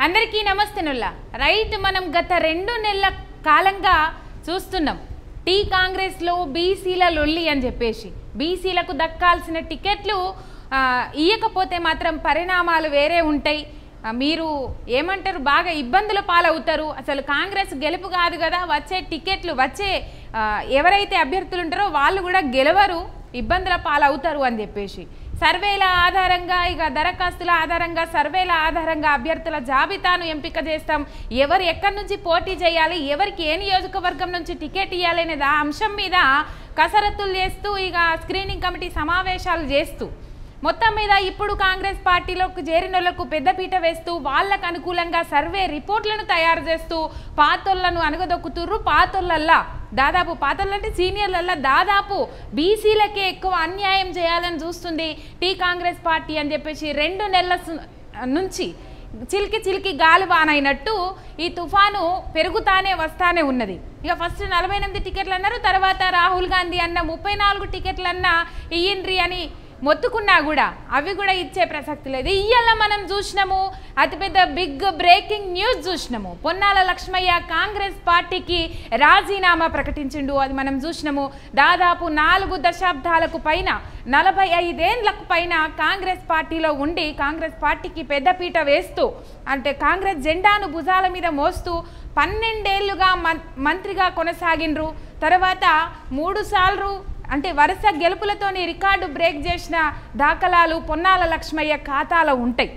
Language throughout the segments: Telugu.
అందరికీ నమస్తేనుల్లా రైట్ మనం గత రెండు నెలల కాలంగా చూస్తున్నాం టీ కాంగ్రెస్లో బీసీల లొల్లి అని చెప్పేసి బీసీలకు దక్కాల్సిన టికెట్లు ఆ, ఇయ్యకపోతే మాత్రం పరిణామాలు వేరే ఉంటాయి ఆ, మీరు ఏమంటారు బాగా ఇబ్బందుల పాలవుతారు అసలు కాంగ్రెస్ గెలుపు కాదు కదా వచ్చే టికెట్లు వచ్చే ఆ, ఎవరైతే అభ్యర్థులు ఉంటారో వాళ్ళు కూడా గెలవరు ఇబ్బందుల పాలవుతారు అని చెప్పేసి సర్వేల ఆధారంగా ఇక దరఖాస్తుల ఆధారంగా సర్వేల ఆధారంగా అభ్యర్థుల జాబితాను ఎంపిక చేస్తాం ఎవరు ఎక్కడి నుంచి పోటీ చేయాలి ఎవరికి ఏ నియోజకవర్గం నుంచి టికెట్ ఇవ్వాలి అనేది ఆ అంశం మీద కసరత్తులు చేస్తూ ఇక స్క్రీనింగ్ కమిటీ సమావేశాలు చేస్తూ మొత్తం మీద ఇప్పుడు కాంగ్రెస్ పార్టీలోకి చేరినోళ్లకు పెద్దపీట వేస్తూ వాళ్ళకు అనుకూలంగా సర్వే రిపోర్ట్లను తయారు చేస్తూ పాతోళ్లను అనగదొక్కుతుర్రు పాతోళ్ళల్లా దాదాపు పాతోళ్ళు అంటే సీనియర్లల్లా దాదాపు బీసీలకే ఎక్కువ అన్యాయం చేయాలని చూస్తుంది టీ కాంగ్రెస్ పార్టీ అని చెప్పేసి రెండు నెలల సు- నుంచి చిలికి చిలికి గాలి వానైనట్టు ఈ తుఫాను పెరుగుతానే వస్తానే ఉన్నది ఇక ఫస్ట్ నలభై ఎనిమిది టికెట్లు అన్నారు తర్వాత రాహుల్ గాంధీ అన్న ముప్పై నాలుగు టికెట్లు అన్న ఇయ్యండ్రి అని మొత్తుకున్నా కూడా అవి కూడా ఇచ్చే ప్రసక్తి లేదు ఇయ్యాల మనం చూసినాము అతిపెద్ద బిగ్ బ్రేకింగ్ న్యూస్ చూసినాము పొన్నాల లక్ష్మయ్య కాంగ్రెస్ పార్టీకి రాజీనామా ప్రకటించిండు అది మనం చూసినాము దాదాపు నాలుగు దశాబ్దాలకు పైన నలభై ఐదేండ్లకు పైన కాంగ్రెస్ పార్టీలో ఉండి కాంగ్రెస్ పార్టీకి పెద్దపీట వేస్తూ అంటే కాంగ్రెస్ జెండాను భుజాల మీద మోస్తూ పన్నెండేళ్లుగా మం- మంత్రిగా కొనసాగిండ్రు తర్వాత మూడు సార్లు అంటే వరుస గెలుపులతోని రికార్డు బ్రేక్ చేసిన దాఖలాలు పొన్నాల లక్ష్మయ్య ఖాతాలో ఉంటాయి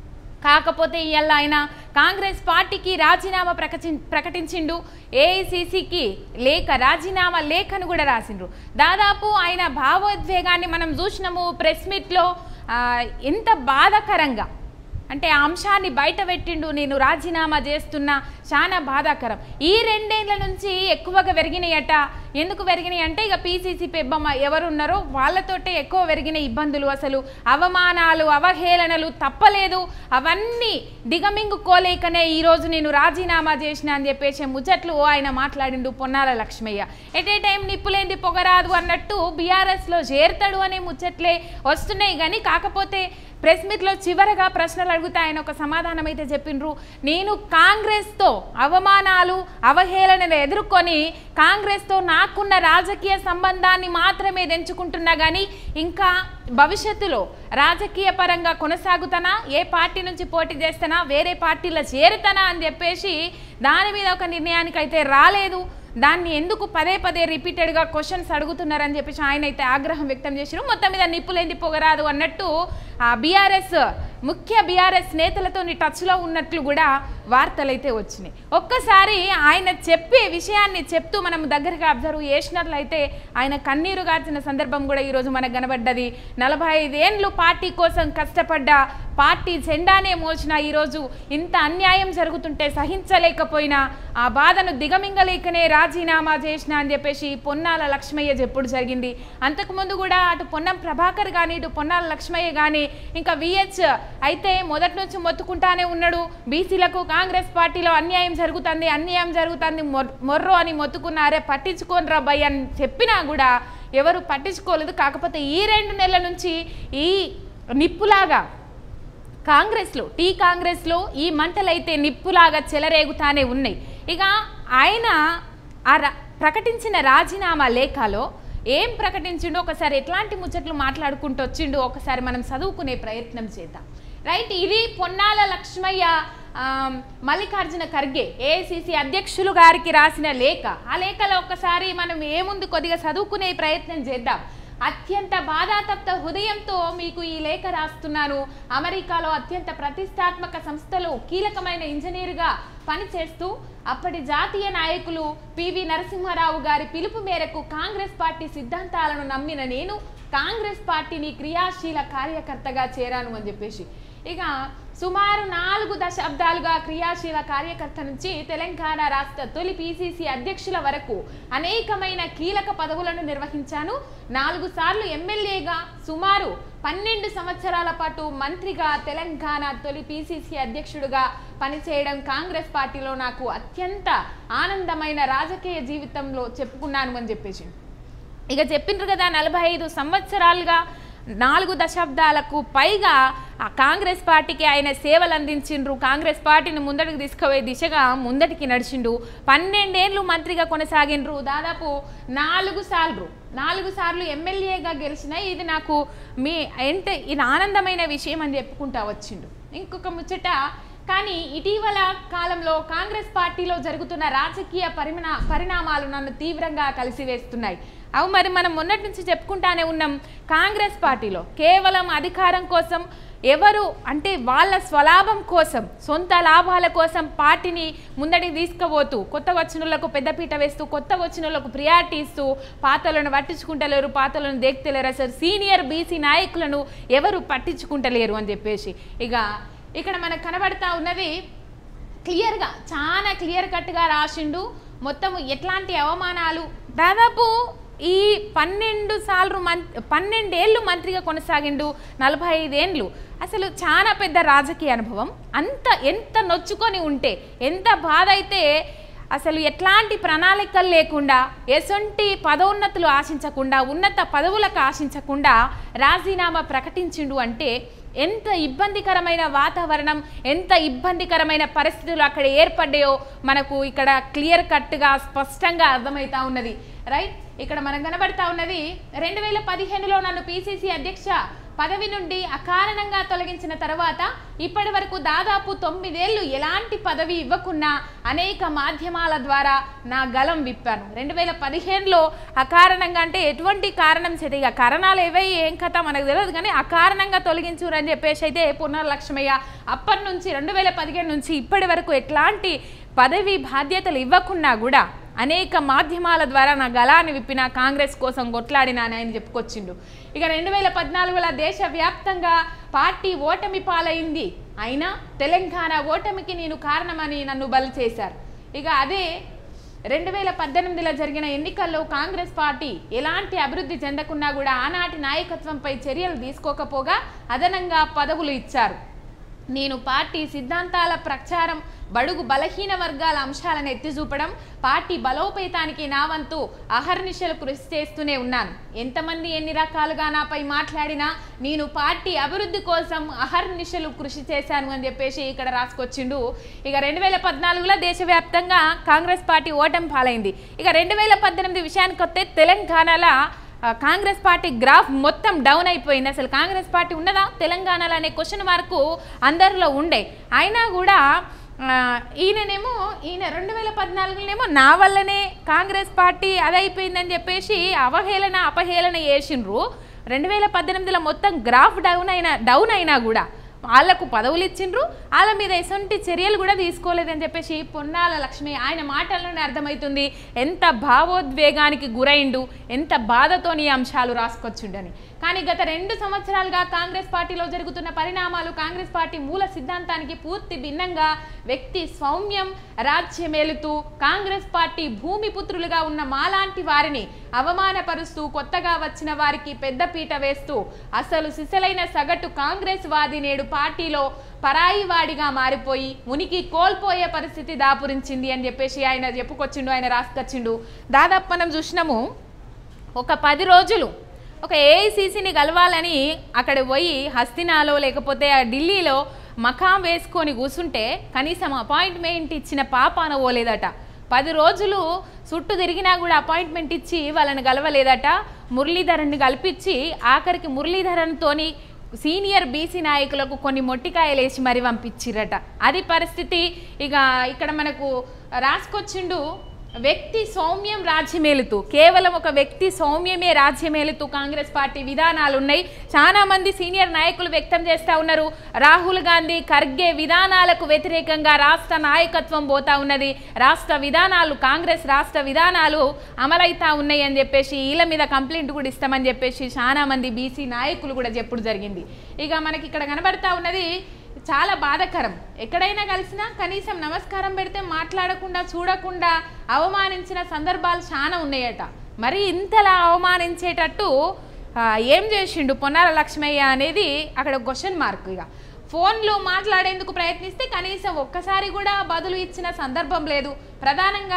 కాకపోతే ఇవాళ ఆయన కాంగ్రెస్ పార్టీకి రాజీనామా ప్రకటి ప్రకటించిండు ఏఐసిసికి లేఖ రాజీనామా లేఖను కూడా రాసిండ్రు దాదాపు ఆయన భావోద్వేగాన్ని మనం చూసినాము ప్రెస్ మీట్లో ఆ, ఎంత బాధాకరంగా అంటే ఆ అంశాన్ని బయట పెట్టిండు నేను రాజీనామా చేస్తున్నా చాలా బాధాకరం ఈ రెండేళ్ల నుంచి ఎక్కువగా పెరిగినాయట ఎందుకు పెరిగినాయి అంటే ఇక పీసీసీ పెబ్బమ్మ ఎవరున్నారో వాళ్ళతోటే ఎక్కువ పెరిగిన ఇబ్బందులు అసలు అవమానాలు అవహేళనలు తప్పలేదు అవన్నీ దిగమింగుకోలేకనే ఈరోజు నేను రాజీనామా చేసిన అని చెప్పేసి ముచ్చట్లు ఆయన మాట్లాడిండు Ponnala Lakshmaiah at a time నిప్పులేంది పొగరాదు అన్నట్టు బీఆర్ఎస్లో చేరుతాడు అనే ముచ్చట్లే వస్తున్నాయి కానీ కాకపోతే ప్రెస్ మీట్లో చివరగా ప్రశ్నలు అడిగితే ఆయన ఒక సమాధానం అయితే చెప్పిండ్రు నేను కాంగ్రెస్తో అవమానాలు అవహేళనలు ఎదుర్కొని కాంగ్రెస్తో నాకున్న రాజకీయ సంబంధాన్ని మాత్రమే తెంచుకుంటున్నా కానీ ఇంకా భవిష్యత్తులో రాజకీయ పరంగా కొనసాగుతానా ఏ పార్టీ నుంచి పోటీ చేస్తానా వేరే పార్టీలో చేరుతానా అని చెప్పేసి దాని మీద ఒక నిర్ణయానికి అయితే రాలేదు దాన్ని ఎందుకు పదే పదే రిపీటెడ్గా క్వశ్చన్స్ అడుగుతున్నారని చెప్పేసి ఆయన అయితే ఆగ్రహం వ్యక్తం చేశారు మొత్తం మీద నిప్పులేంది పొగరాదు అన్నట్టు ఆ బీఆర్ఎస్ ముఖ్య బీఆర్ఎస్ నేతలతో టచ్లో ఉన్నట్లు కూడా వార్తలు అయితే వచ్చినాయి ఒక్కసారి ఆయన చెప్పే విషయాన్ని చెప్తూ మనం దగ్గరగా అబ్జర్వ్ చేసినట్లయితే ఆయన కన్నీరు గార్చిన సందర్భం కూడా ఈరోజు మనకు కనబడ్డది నలభై ఐదేండ్లు పార్టీ కోసం కష్టపడ్డ పార్టీ జెండానే మోసిన ఈరోజు ఇంత అన్యాయం జరుగుతుంటే సహించలేకపోయినా ఆ బాధను దిగమింగలేకనే రాజీనామా చేసిన అని చెప్పేసి పొన్నాల లక్ష్మయ్య చెప్పుడు జరిగింది అంతకుముందు కూడా అటు పొన్నం ప్రభాకర్ కానీ ఇటు పొన్నాల లక్ష్మయ్య కానీ ఇంకా విహెచ్ అయితే మొదటి నుంచి మొత్తుకుంటానే ఉన్నాడు బీసీలకు కాంగ్రెస్ పార్టీలో అన్యాయం జరుగుతుంది అన్యాయం జరుగుతుంది మొర్- మొర్రో అని మొత్తుకున్నారే పట్టించుకోని రా భయ్ అని చెప్పినా కూడా ఎవరు పట్టించుకోలేదు కాకపోతే ఈ రెండు నెలల నుంచి ఈ నిప్పులాగా కాంగ్రెస్లో టీ కాంగ్రెస్లో ఈ మంటలైతే నిప్పులాగా చెలరేగుతానే ఉన్నాయి ఇక ఆయన ఆ ర- ప్రకటించిన రాజీనామా లేఖలో ఏం ప్రకటించిండో ఒకసారి ఎట్లాంటి ముచ్చట్లు మాట్లాడుకుంటూ వచ్చిండో ఒకసారి మనం చదువుకునే ప్రయత్నం చేద్దాం రైట్ ఇది పొన్నాల లక్ష్మయ్య ఆమ్, మల్లికార్జున ఖర్గే ఏఐసిసి అధ్యక్షులు గారికి రాసిన లేఖ ఆ లేఖలో ఒకసారి మనం ఏముంది కొద్దిగా చదువుకునే ప్రయత్నం చేద్దాం అత్యంత బాధాతప్త హృదయంతో మీకు ఈ లేఖ రాస్తున్నాను అమెరికాలో అత్యంత ప్రతిష్టాత్మక సంస్థలో కీలకమైన ఇంజనీరుగా పనిచేస్తూ అప్పటి జాతీయ నాయకులు పివి నరసింహారావు గారి పిలుపు మేరకు కాంగ్రెస్ పార్టీ సిద్ధాంతాలను నమ్మిన నేను కాంగ్రెస్ పార్టీని క్రియాశీల కార్యకర్తగా చేరాను అని చెప్పేసి ఇక సుమారు నాలుగు దశాబ్దాలుగా క్రియాశీల కార్యకర్త నుంచి తెలంగాణ రాష్ట్ర తొలి పిసిసి అధ్యక్షుల వరకు అనేకమైన కీలక పదవులను నిర్వహించాను నాలుగు సార్లు ఎమ్మెల్యేగా సుమారు పన్నెండు సంవత్సరాల పాటు మంత్రిగా తెలంగాణ తొలి పిసిసి అధ్యక్షుడిగా పనిచేయడం కాంగ్రెస్ పార్టీలో నాకు అత్యంత ఆనందమైన రాజకీయ జీవితంలో చెప్పుకున్నాను అని చెప్పేసి ఇక చెప్పిండ్రు కదా నలభై ఐదు సంవత్సరాలుగా నాలుగు దశాబ్దాలకు పైగా ఆ కాంగ్రెస్ పార్టీకి ఆయన సేవలు అందించిండ్రు కాంగ్రెస్ పార్టీని ముందడికి తీసుకుపోయే దిశగా ముందటికి నడిచిండు పన్నెండేళ్ళు మంత్రిగా కొనసాగిండ్రు దాదాపు నాలుగు సార్లు నాలుగు సార్లు ఎమ్మెల్యేగా గెలిచిన ఇది నాకు మీ ఎంత ఇది ఆనందమైన విషయం అని చెప్పుకుంటా వచ్చిండు ఇంకొక ముచ్చట కానీ ఇటీవల కాలంలో కాంగ్రెస్ పార్టీలో జరుగుతున్న రాజకీయ పరిమా పరిణామాలు నన్ను తీవ్రంగా కలిసివేస్తున్నాయి అవి మరి మనం మొన్నటి నుంచి చెప్పుకుంటానే ఉన్నాం కాంగ్రెస్ పార్టీలో కేవలం అధికారం కోసం ఎవరు అంటే వాళ్ళ స్వలాభం కోసం సొంత లాభాల కోసం పార్టీని ముందడికి తీసుకుపోతూ కొత్త వచ్చినోళ్లకు పెద్దపీట వేస్తూ కొత్త వచ్చినోళ్లకు ప్రియారిటీ ఇస్తూ పాతలను పట్టించుకుంటలేరు పాతలను దేక్తలేరు అసలు సీనియర్ బీసీ నాయకులను ఎవరు పట్టించుకుంటలేరు అని చెప్పేసి ఇక ఇక్కడ మనకు కనబడతా ఉన్నది క్లియర్గా చాలా క్లియర్ కట్గా రాసిండు మొత్తం ఎట్లాంటి అవమానాలు దాదాపు ఈ పన్నెండు సార్లు మం పన్నెండేళ్ళు మంత్రిగా కొనసాగిండు నలభై ఐదేండ్లు అసలు చాలా పెద్ద రాజకీయ అనుభవం అంత ఎంత నొచ్చుకొని ఉంటే ఎంత బాధ అయితే అసలు ఎట్లాంటి ప్రణాళికలు లేకుండా ఎసొంటి పదోన్నతులు ఆశించకుండా ఉన్నత పదవులకు ఆశించకుండా రాజీనామా ప్రకటించిండు అంటే ఎంత ఇబ్బందికరమైన వాతావరణం ఎంత ఇబ్బందికరమైన పరిస్థితులు అక్కడ ఏర్పడ్డాయో మనకు ఇక్కడ క్లియర్ కట్గా స్పష్టంగా అర్థమవుతా ఉన్నది రైట్ ఇక్కడ మనకు కనబడతా ఉన్నది రెండు వేల పదిహేనులో నన్ను పిసిసి అధ్యక్ష పదవి నుండి అకారణంగా తొలగించిన తర్వాత ఇప్పటి వరకు దాదాపు తొమ్మిదేళ్లు ఎలాంటి పదవి ఇవ్వకున్నా అనేక మాధ్యమాల ద్వారా నా గలం విప్పాను రెండు వేల పదిహేనులో అకారణంగా అంటే ఎటువంటి కారణం చేత ఇక కారణాలు ఏవై ఏం కథ మనకు తెలియదు కానీ అకారణంగా తొలగించురు అని చెప్పేసి అయితే పునర్లక్ష్మయ్య అప్పటి నుంచి రెండు వేల పదిహేను నుంచి ఇప్పటి వరకు ఎట్లాంటి పదవి బాధ్యతలు ఇవ్వకున్నా కూడా అనేక మాధ్యమాల ద్వారా నా గలాన్ని విప్పిన కాంగ్రెస్ కోసం కొట్లాడినా అని ఆయన చెప్పుకొచ్చిండు ఇక రెండు వేల పద్నాలుగులో దేశవ్యాప్తంగా పార్టీ ఓటమి పాలైంది అయినా తెలంగాణ ఓటమికి నేను కారణమని నన్ను బలి చేశారు ఇక అదే రెండు వేల పద్దెనిమిదిలో జరిగిన ఎన్నికల్లో కాంగ్రెస్ పార్టీ ఎలాంటి అభివృద్ధి చెందకున్నా కూడా ఆనాటి నాయకత్వంపై చర్యలు తీసుకోకపోగా అదనంగా పదవులు ఇచ్చారు నేను పార్టీ సిద్ధాంతాల ప్రచారం బడుగు బలహీన వర్గాల అంశాలను ఎత్తి చూపడం పార్టీ బలోపేతానికి నా వంతు అహర్నిశలు కృషి చేస్తూనే ఉన్నాను ఎంతమంది ఎన్ని రకాలుగా నాపై మాట్లాడినా నేను పార్టీ అభివృద్ధి కోసం అహర్నిశలు కృషి చేశాను అని చెప్పేసి ఇక్కడ రాసుకొచ్చిండు ఇక రెండు వేల పద్నాలుగులో దేశవ్యాప్తంగా కాంగ్రెస్ పార్టీ ఓటమి పాలైంది ఇక రెండు వేల పద్దెనిమిది విషయానికి వస్తే తెలంగాణలో ఆ, కాంగ్రెస్ పార్టీ గ్రాఫ్ మొత్తం డౌన్ అయిపోయింది అసలు కాంగ్రెస్ పార్టీ ఉన్నదా తెలంగాణలో అనే క్వశ్చన్ మార్కు అందరిలో ఉండే అయినా కూడా ఆ, ఈయననేమో ఈయన రెండు వేల పద్నాలుగులోనేమో నా వల్లనే కాంగ్రెస్ పార్టీ అదైపోయిందని చెప్పేసి అవహేళన అపహేళన చేసిండ్రు రెండు వేల పద్దెనిమిదిలో మొత్తం గ్రాఫ్ డౌన్ అయినా డౌన్ అయినా కూడా వాళ్ళకు పదవులు ఇచ్చిండ్రు వాళ్ళ మీద ఎటువంటి చర్యలు కూడా తీసుకోలేదని చెప్పేసి పొన్నాల లక్ష్మి ఆయన మాటల్లోనే అర్థమవుతుంది ఎంత భావోద్వేగానికి గురైండు ఎంత బాధతోని ఈ అంశాలు రాసుకొచ్చిండని కానీ గత రెండు సంవత్సరాలుగా కాంగ్రెస్ పార్టీలో జరుగుతున్న పరిణామాలు కాంగ్రెస్ పార్టీ మూల సిద్ధాంతానికి పూర్తి భిన్నంగా వ్యక్తి సౌమ్యం రాజ్యమేలుతూ కాంగ్రెస్ పార్టీ భూమిపుత్రులుగా ఉన్న మాలాంటి వారిని అవమానపరుస్తూ కొత్తగా వచ్చిన వారికి పెద్దపీట వేస్తూ అసలు సిసలైన సగటు కాంగ్రెస్ వాది నేడు పార్టీలో పరాయి వాడిగా మారిపోయి ఉనికి కోల్పోయే పరిస్థితి దాపురించింది అని చెప్పేసి ఆయన చెప్పుకొచ్చిండు ఆయన రాసుకొచ్చిండు దాదాపు మనం చూసినాము ఒక పది రోజులు ఒక ఏఐసీసీని కలవాలని అక్కడ పోయి హస్తినాలో లేకపోతే ఆ ఢిల్లీలో మకాం వేసుకొని కూర్చుంటే కనీసం అపాయింట్మెంట్ ఇచ్చిన పాపాన పోలేదట పది రోజులు చుట్టూ తిరిగినా కూడా అపాయింట్మెంట్ ఇచ్చి వాళ్ళని కలవలేదట మురళీధరన్ని కల్పించి ఆఖరికి మురళీధరన్తోని సీనియర్ బీసీ నాయకులకు కొన్ని మొట్టికాయలు వేసి మరి పంపించిరట అది పరిస్థితి ఇక ఇక్కడ మనకు రాసుకొచ్చిండు వ్యక్తి సౌమ్యం రాజ్యమేలుతూ కేవలం ఒక వ్యక్తి సౌమ్యమే రాజ్యమేలుతూ కాంగ్రెస్ పార్టీ విధానాలు ఉన్నాయి చాలా మంది సీనియర్ నాయకులు వ్యక్తం చేస్తూ ఉన్నారు రాహుల్ గాంధీ ఖర్గే విధానాలకు వ్యతిరేకంగా రాష్ట్ర నాయకత్వం పోతా ఉన్నది రాష్ట్ర విధానాలు కాంగ్రెస్ రాష్ట్ర విధానాలు అమలైతా ఉన్నాయి అని చెప్పేసి వీళ్ళ మీద కంప్లైంట్ కూడా ఇస్తామని చెప్పేసి చాలా మంది బీసీ నాయకులు కూడా చెప్పుడు జరిగింది ఇక మనకి ఇక్కడ కనబడతా ఉన్నది చాలా బాధకరం ఎక్కడైనా కలిసినా కనీసం నమస్కారం పెడితే మాట్లాడకుండా చూడకుండా అవమానించిన సందర్భాలు చాలా ఉన్నాయట మరి ఇంతలా అవమానించేటట్టు ఆ, ఏం చేసిండు పొన్నాల లక్ష్మయ్య అనేది అక్కడ క్వశ్చన్ మార్క్ ఇక ఫోన్లో మాట్లాడేందుకు ప్రయత్నిస్తే కనీసం ఒక్కసారి కూడా బదులు ఇచ్చిన సందర్భం లేదు ప్రధానంగా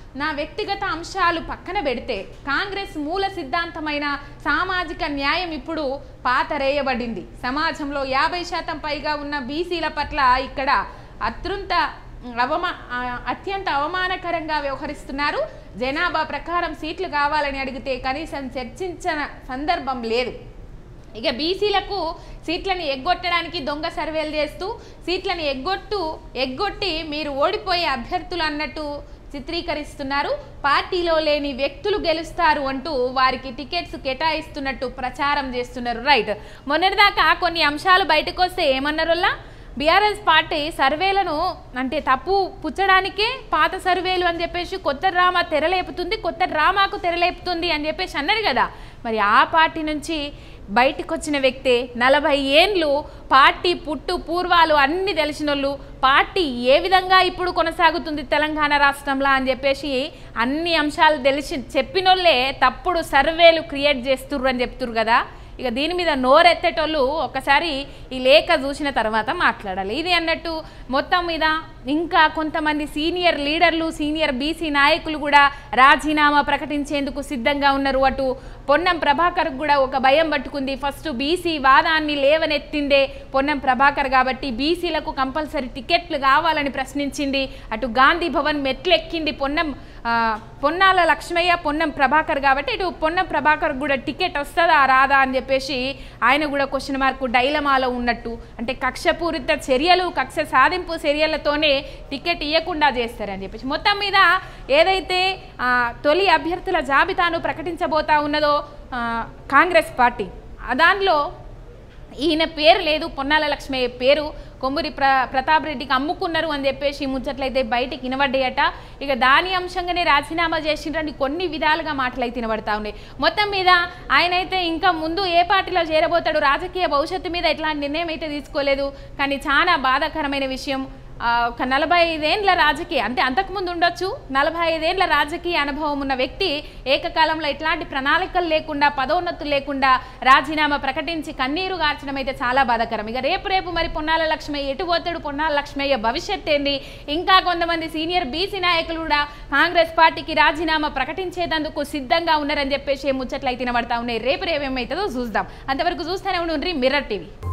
నా వ్యక్తిగత అంశాలు పక్కన పెడితే కాంగ్రెస్ మూల సిద్ధాంతమైన సామాజిక న్యాయం ఇప్పుడు పాతరేయబడింది సమాజంలో యాభై శాతం పైగా ఉన్న బీసీల పట్ల ఇక్కడ అత్యంత అవమా ఆ, అత్యంత అవమానకరంగా వ్యవహరిస్తున్నారు జనాభా ప్రకారం సీట్లు కావాలని అడిగితే కనీసం చర్చించిన సందర్భం లేదు ఇక బీసీలకు సీట్లను ఎగ్గొట్టడానికి దొంగ సర్వేలు చేస్తూ సీట్లను ఎగ్గొట్టు ఎగ్గొట్టి మీరు ఓడిపోయే అభ్యర్థులు అన్నట్టు చిత్రీకరిస్తున్నారు పార్టీలో లేని వ్యక్తులు గెలుస్తారు అంటూ వారికి టికెట్స్ కేటాయిస్తున్నట్టు ప్రచారం చేస్తున్నారు రైట్ మొన్నటిదాకా కొన్ని అంశాలు బయటకు వస్తే ఏమన్నారులా బీఆర్ఎస్ పార్టీ సర్వేలను అంటే తప్పు పుచ్చడానికే పాత సర్వేలు అని చెప్పేసి కొత్త డ్రామా తెరలేపుతుంది కొత్త డ్రామాకు తెరలేపుతుంది అని చెప్పేసి అన్నారు కదా మరి ఆ పార్టీ నుంచి బయటకు వచ్చిన వ్యక్తే నలభై ఏండ్లు పార్టీ పుట్టు పూర్వాలు అన్ని తెలిసిన వాళ్ళు పార్టీ ఏ విధంగా ఇప్పుడు కొనసాగుతుంది తెలంగాణ రాష్ట్రంలో అని చెప్పేసి అన్ని అంశాలు తెలిసి చెప్పినోళ్ళే తప్పుడు సర్వేలు క్రియేట్ చేస్తుర్రు అని చెప్తుర్రు కదా ఇక దీని మీద నోరెత్తేటోళ్ళు ఒకసారి ఈ లేఖ చూసిన తర్వాత మాట్లాడాలి ఇది అన్నట్టు మొత్తం మీద ఇంకా కొంతమంది సీనియర్ లీడర్లు సీనియర్ బీసీ నాయకులు కూడా రాజీనామా ప్రకటించేందుకు సిద్ధంగా ఉన్నారు అటు పొన్నం ప్రభాకర్ కూడా ఒక భయం పట్టుకుంది ఫస్ట్ బీసీ వాదాన్ని లేవనెత్తిందే పొన్నం ప్రభాకర్ కాబట్టి బీసీలకు కంపల్సరీ టికెట్లు కావాలని ప్రశ్నించింది అటు గాంధీ భవన్ మెట్లెక్కింది పొన్నం ఆ, పొన్నాల లక్ష్మయ్య పొన్నం ప్రభాకర్ కాబట్టి ఇటు పొన్నం ప్రభాకర్ కూడా టికెట్ వస్తుందా రాదా అని చెప్పేసి ఆయన కూడా క్వశ్చన్ మార్కు డైలమాలో ఉన్నట్టు అంటే కక్షపూరిత చర్యలు కక్ష సాధింపు చర్యలతోనే టికెట్ ఇవ్వకుండా చేస్తారని చెప్పేసి మొత్తం మీద ఏదైతే ఆ, తొలి అభ్యర్థుల జాబితాను ప్రకటించబోతా ఉన్నదో ఆ, కాంగ్రెస్ పార్టీ ఆ దానిలో ఈయన పేరు లేదు పొన్నాల లక్ష్మయ్య పేరు కొమ్మూరి ప్ర ప్రతాప్ రెడ్డికి అమ్ముకున్నారు అని చెప్పేసి ముచ్చట్లయితే బయటికి వినబడ్డాయట ఇక దాని అంశంగానే రాజీనామా చేసిండ్రని కొన్ని విధాలుగా మాటలైతే వినబడతా ఉన్నాయి మొత్తం మీద ఆయన అయితే ఇంకా ముందు ఏ పార్టీలో చేరబోతాడు రాజకీయ భవిష్యత్తు మీద ఎట్లాంటి నిర్ణయం అయితే తీసుకోలేదు కానీ చాలా బాధాకరమైన విషయం ఆ, ఒక నలభై ఐదేండ్ల రాజకీయ అంటే అంతకుముందు ఉండొచ్చు నలభై ఐదేండ్ల రాజకీయ అనుభవం ఉన్న వ్యక్తి ఏకకాలంలో ఎట్లాంటి ప్రణాళికలు లేకుండా పదోన్నతులు లేకుండా రాజీనామా ప్రకటించి కన్నీరు గార్చడం అయితే చాలా బాధాకరం ఇక రేపు రేపు మరి పొన్నాల లక్ష్మయ్య ఎటు పోతాడు పొన్నాల లక్ష్మయ్య భవిష్యత్ ఏంది ఇంకా కొంతమంది సీనియర్ బీసీ నాయకులు కూడా కాంగ్రెస్ పార్టీకి రాజీనామా ప్రకటించేందుకు సిద్ధంగా ఉన్నారని చెప్పేసి ముచ్చట్లు అయితే వినబడతా ఉన్నాయి రేపు రేపు ఏమవుతుందో చూద్దాం అంతవరకు చూస్తూనే ఉండి మిర్రర్ టీవీ